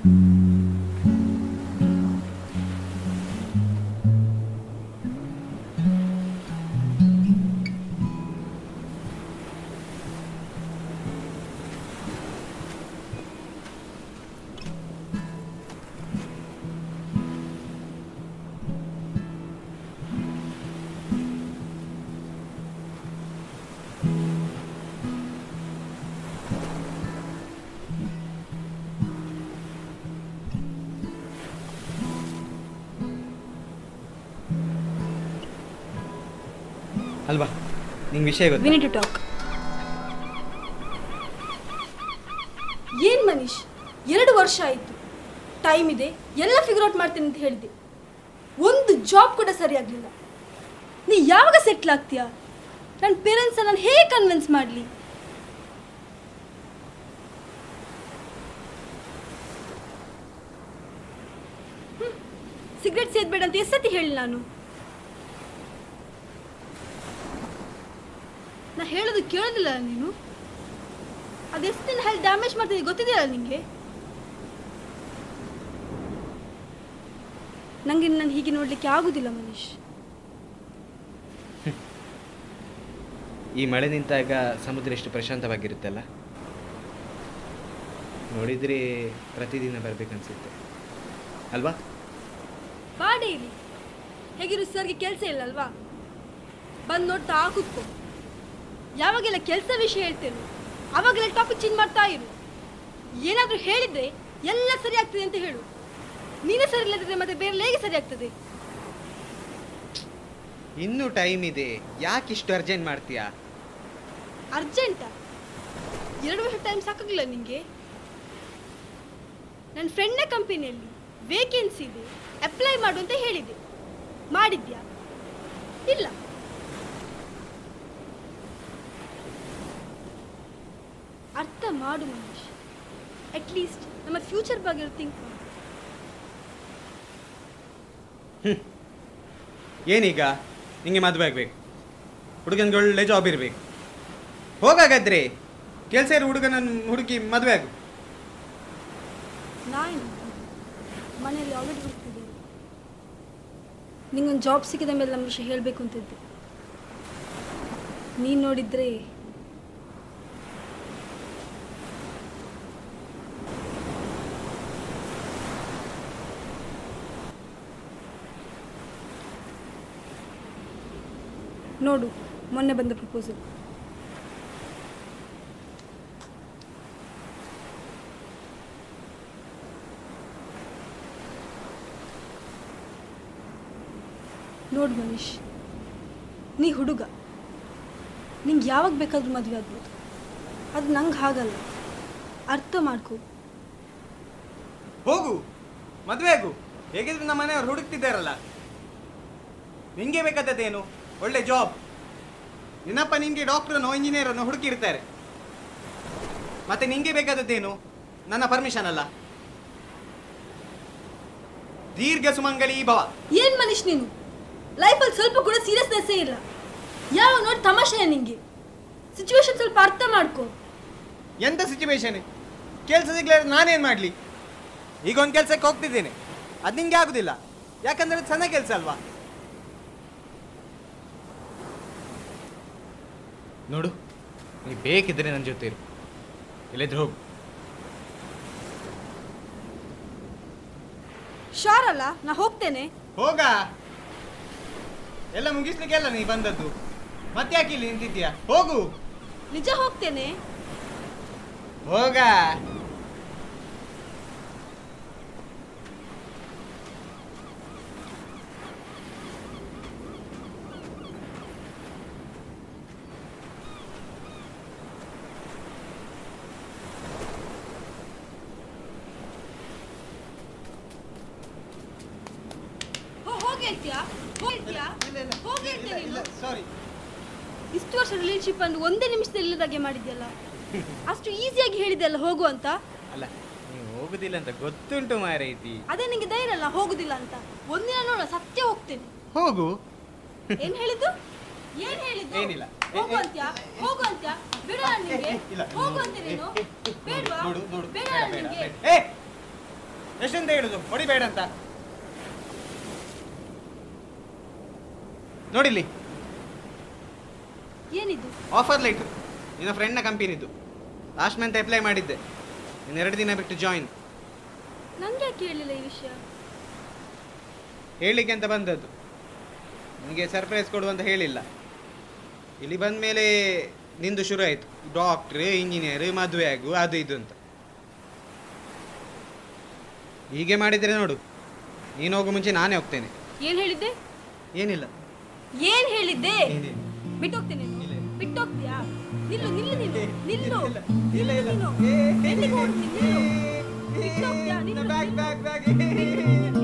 ಅಲ್ವಾ ನಿಂಗೆ ವಿಷಯ ವಿ ಗೊತ್ತಾ ನೀಡ್ ಟು ಟಾಕ್ ಏನ್ ಮನೀಶ್ ಎರಡು ವರ್ಷ ಆಯ್ತು ಟೈಮ್ ಇದೆ ಎಲ್ಲ ಫಿಗರ್ ಔಟ್ ಮಾಡ್ತೇನೆ ಅಂತ ಹೇಳಿದೆ ಒಂದು ಜಾಬ್ ಕೂಡ ಸರಿ ಆಗ್ಲಿಲ್ಲ ನೀ ಯಾವಾಗ ಸೆಟ್ಲ್ ಆಗ್ತೀಯಾ ನನ್ನ ಪೇರೆಂಟ್ಸ್ ನಾನು ಹೇಗೆ ಕನ್ವಿನ್ಸ್ ಮಾಡಲಿ ಸಿಗರೆಟ್ ಸೇದ್ಬೇಡ ಅಂತ ಎಷ್ಟತಿ ಹೇಳಿ ನಾನು ನಾ ಹೇಳೋದು ಕೇಳೋದಿಲ್ಲ ನೀನು ಅದೆಷ್ಟು ದಿನ ಹೆಲ್ತ್ ಡ್ಯಾಮೇಜ್ ಮಾಡ್ತಿದ್ದೆ ಗೊತ್ತಿದೆಯಲ್ಲ ನಿಂಗೆ ನಂಗೆ ನಾನು ಹೀಗೆ ನೋಡ್ಲಿಕ್ಕೆ ಆಗುದಿಲ್ಲ ಮನೀಶ್ ಈ ಮಳೆ ನಿಂತಾಗ ಸಮುದ್ರ ಎಷ್ಟು ಪ್ರಶಾಂತವಾಗಿರುತ್ತಲ್ಲ ನೋಡಿದ್ರೆ ಪ್ರತಿದಿನ ಬರ್ಬೇಕನ್ಸುತ್ತೆ ಅಲ್ವಾ ಬಾ ಡೈಲಿ ಹೇಗಿರು ಸರ್ಗೆ ಕೆಲಸ ಇಲ್ಲ ಅಲ್ವಾ ಬಂದು ನೋಡ್ತಾ ಕೂತ್ಕೊ ಯಾವಾಗೆಲ್ಲ ಕೆಲಸ ವಿಷಯ ಹೇಳ್ತೇನೆ ಅವಾಗೆಲ್ಲ ಟಾಪಿಕ್ ಚೇಂಜ್ ಮಾಡ್ತಾ ಇರು ಏನಾದರೂ ಹೇಳಿದ್ರೆ ಎಲ್ಲ ಸರಿ ಆಗ್ತದೆ ಅಂತ ಹೇಳು ನೀನೇ ಸರಿ ಇಲ್ಲದಿದ್ರೆ ಮತ್ತೆ ಬೇರೆ ಹೇಗೆ ಸರಿ ಆಗ್ತದೆ ಇನ್ನೂ ಟೈಮ್ ಇದೆ ಯಾಕೆ ಇಷ್ಟು ಅರ್ಜೆಂಟ್ ಮಾಡ್ತೀಯಾ ಅರ್ಜೆಂಟಾ ಎರಡು ವರ್ಷ ಟೈಮ್ ಸಾಕಾಗಿಲ್ಲ ನಿಂಗೆ ನನ್ನ ಫ್ರೆಂಡ್ನ ಕಂಪನಿಯಲ್ಲಿ ವೇಕೆನ್ಸಿ ಇದೆ ಅಪ್ಲೈ ಮಾಡು ಅಂತ ಹೇಳಿದೆ ಮಾಡಿದ್ಯಾ ಇಲ್ಲ ಅರ್ಥ ಮಾಡು ಮನೀಶ್ ಅಟ್ಲೀಸ್ಟ್ ನಮ್ಮ ಫ್ಯೂಚರ್ ಬಗ್ಗೆ ಥಿಂಕ್ ಮಾಡು ಏನೀಗ ನಿಂಗೆ ಮದುವೆ ಆಗಬೇಕು ಹುಡುಗನಿಗೆ ಒಳ್ಳೆ ಜಾಬ್ ಇರಬೇಕು ಹೋಗಾಗಾದ್ರೆ ಕೆಲಸ ಇರೋ ಹುಡುಗನನ್ನು ಹುಡುಕಿ ಮದುವೆ ಆಗು ನಾನು ಮನೆಯಲ್ಲಿ ಆಲ್ರೆಡಿ ಹುಡುಕ್ತಿದ್ದೀನಿ ನಿಂಗೊಂದು ಜಾಬ್ ಸಿಕ್ಕಿದ ಮೇಲೆ ನಮ್ಮ ವಿಷಯ ಹೇಳಬೇಕು ಅಂತಿದ್ದೆ ನೀನು ನೋಡಿದ್ರೆ ನೋಡು ಮೊನ್ನೆ ಬಂದ ಪ್ರಪೋಸಲ್ ನೋಡು ಮನೀಶ್ ನೀ ಹುಡುಗ ನಿಂಗೆ ಯಾವಾಗ ಬೇಕಾದ್ರೂ ಮದುವೆ ಆಗ್ಬೋದು ಅದು ನಂಗೆ ಹಾಗಲ್ಲ ಅರ್ಥ ಮಾಡ್ಕೊ ಹೋಗು ಮದುವೆ ಆಗು ಹೇಗಿದ್ರು ನಮ್ಮ ಮನೆಯವ್ರು ಹುಡುಕ್ತಿದ್ದಾರಲ್ಲ ನಿಂಗೆ ಬೇಕಾದದ್ದೇನು ಒಳ್ಳೆ ಜಾಬ್ ನಿನ್ನಪ್ಪ ನಿಂಗೆ ಡಾಕ್ಟ್ರನ್ನು ಇಂಜಿನಿಯರನ್ನು ಹುಡುಕಿರ್ತಾರೆ ಮತ್ತೆ ನಿಂಗೆ ಬೇಕಾದದ್ದೇನು ನನ್ನ ಪರ್ಮಿಷನ್ ಅಲ್ಲ ದೀರ್ಘ ಸುಮಂಗಲಿ ಭವ ಏನು ಮನೀಶ್ ನೀನು ಲೈಫಲ್ಲಿ ಸ್ವಲ್ಪ ಕೂಡ ಸೀರಿಯಸ್ನೆಸ್ಸೇ ಇಲ್ಲ ಯಾವ ನೋಡಿ ತಮಾಷೆಯ ನಿಂಗೆ ಸಿಚುವೇಶನ್ ಸ್ವಲ್ಪ ಅರ್ಥ ಮಾಡ್ಕೊ ಎಂತ ಸಿಚುವೇಶನ್ ಕೆಲಸ ಸಿಗ್ಲಾರ ನಾನೇನು ಮಾಡಲಿ ಈಗ ಒಂದು ಕೆಲಸಕ್ಕೆ ಹೋಗ್ತಿದ್ದೇನೆ ಅದು ನಿಂಗೆ ಆಗುದಿಲ್ಲ ಯಾಕಂದ್ರೆ ಅದು ಸಣ್ಣ ಕೆಲಸ ಅಲ್ವಾ ನೋಡು ನೀ ಬೇಕಿದ್ರೆ ನನ್ನ ಜೊತೆ ಇರು ಇಲ್ಲದ್ರೆ ಹೋಗು ಶಾರ್ ಅಲ್ಲ ನಾ ಹೋಗ್ತೇನೆ ಹೋಗ ಎಲ್ಲ ಮುಗಿಸ್ಲಿಕ್ಕೆಲ್ಲ ನೀ ಬಂದದ್ದು ಮತ್ತೆ ಯಾಕೆ ಇಲ್ಲಿ ನಿಂತಿದ್ಯಾ ಹೋಗು ನಿಜ ಹೋಗ್ತೇನೆ ಹೋಗ ಹೋ- ಹೋಗಿ ಹೇಳ್ತೀಯಾ ಹೋಗ್ತೀಯಾ ಹೋಗಿ ಹೇಳ್ತೀಯ ನೀನು ಸಾರಿ ಇಷ್ಟು ವರ್ಷ ರಿಲೇಶನ್ಶಿಪ್ ಅನ್ನು ಒಂದೇ ನಿಮಿಷದಲ್ಲಿ ಇಲ್ಲದಾಗೆ ಮಾಡಿದ್ಯಲ್ಲ ಅಷ್ಟು ಈಸಿಯಾಗಿ ಹೇಳಿದೆಲ್ಲ ಹೋಗು ಅಂತ ಅಲ್ಲ ನೀವು ಹೋಗುದಿಲ್ಲ ಅಂತ ಗೊತ್ತುಂಟು ಮಾರೈತಿ ಅದೇ ನಿಂಗೆ ಧೈರ್ಯ ಅಲ್ಲ ಹೋಗುದಿಲ್ಲ ಅಂತ ಒಂದಿನ ನೋಡ ಸತ್ಯ ಹೋಗ್ತೇನೆ ಹೋಗು ಏನ್ ಹೇಳಿದ್ದು ಏನ್ ಹೇಳಿದ್ದು ಏನಿಲ್ಲ. ಹೋಗು ಅಂತ್ಯಾ ಹೋಗು ಅಂತ್ಯಾ ಬಿಡು ನಾನು ನಿಂಗೆ ಇಲ್ಲ. ಹೋಗು ಅಂತ ನೀನು ಬೇಡವಾ ನೋಡು ನೋಡು ಬೇಡ ಬೇಡ ನಾನು ಬೇಡ ನಿಂಗೆ ಬೇಡ. ಏ ಎಷ್ಟಂತ ಹೇಳುದು ಹೊಡಿಬೇಡ ಅಂತ ನೋಡಿಲ್ಲಿ ಏನಿದು ಆಫರ್ ಲೈಟ್ ನಿನ್ನ ಫ್ರೆಂಡ್ನ ಕಂಪನಿದು ಲಾಸ್ಟ್ ಮಂತ್ ಅಪ್ಲೈ ಮಾಡಿದ್ದೆ ಇನ್ನು ಎರಡು ದಿನ ಬಿಟ್ಟು ಜಾಯಿನ್ ನಂಗೆ ಯಾಕೆ ಹೇಳಿಲ್ಲ ಈ ವಿಷಯ ಹೇಳಲಿಕ್ಕೆ ಅಂತ ಬಂದದ್ದು ನಿನಗೆ ಸರ್ಪ್ರೈಸ್ ಕೊಡು ಅಂತ ಹೇಳಿಲ್ಲ ಇಲ್ಲಿ ಬಂದ ಮೇಲೆ ನಿಂದು ಶುರು ಆಯಿತು ಡಾಕ್ಟ್ರ್ ಇಂಜಿನಿಯರ್ ಮದುವೆ ಆಗು ಅದು ಇದು ಅಂತ ಹೀಗೆ ಮಾಡಿದರೆ ನೋಡು ನೀನು ಹೋಗೋ ಮುಂಚೆ ನಾನೇ ಹೋಗ್ತೇನೆ ಏನ್ ಹೇಳಿದ್ದೆ ಏನಿಲ್ಲ ಏನ್ ಹೇಳಿದ್ದೆ ಏನಿಲ್ಲ. ಬಿಟ್ಟೋಗ್ತೇನೆ ಇಲ್ಲ. ಬಿಟ್ಟೋಗ್ತೀಯಾ ನಿಲ್ಲು ನಿಲ್ಲು ನೀನು ನಿಲ್ಲು ಇಲ್ಲ, ಇಲ್ಲ, ಇಲ್ಲ. ನೀನು ಏ, ಎಲ್ಲಿಗೆ ಏ, ಹೋಗ್ತೀನಿ ನಿಲ್ಲು ಏ, ಬಿಟ್ಟೋಗ್ತೀಯಾ ನನ್ನ ನಿಲ್ಲು ಬ್ಯಾಗ್, ನಿಲ್ಲು. Bag, bag.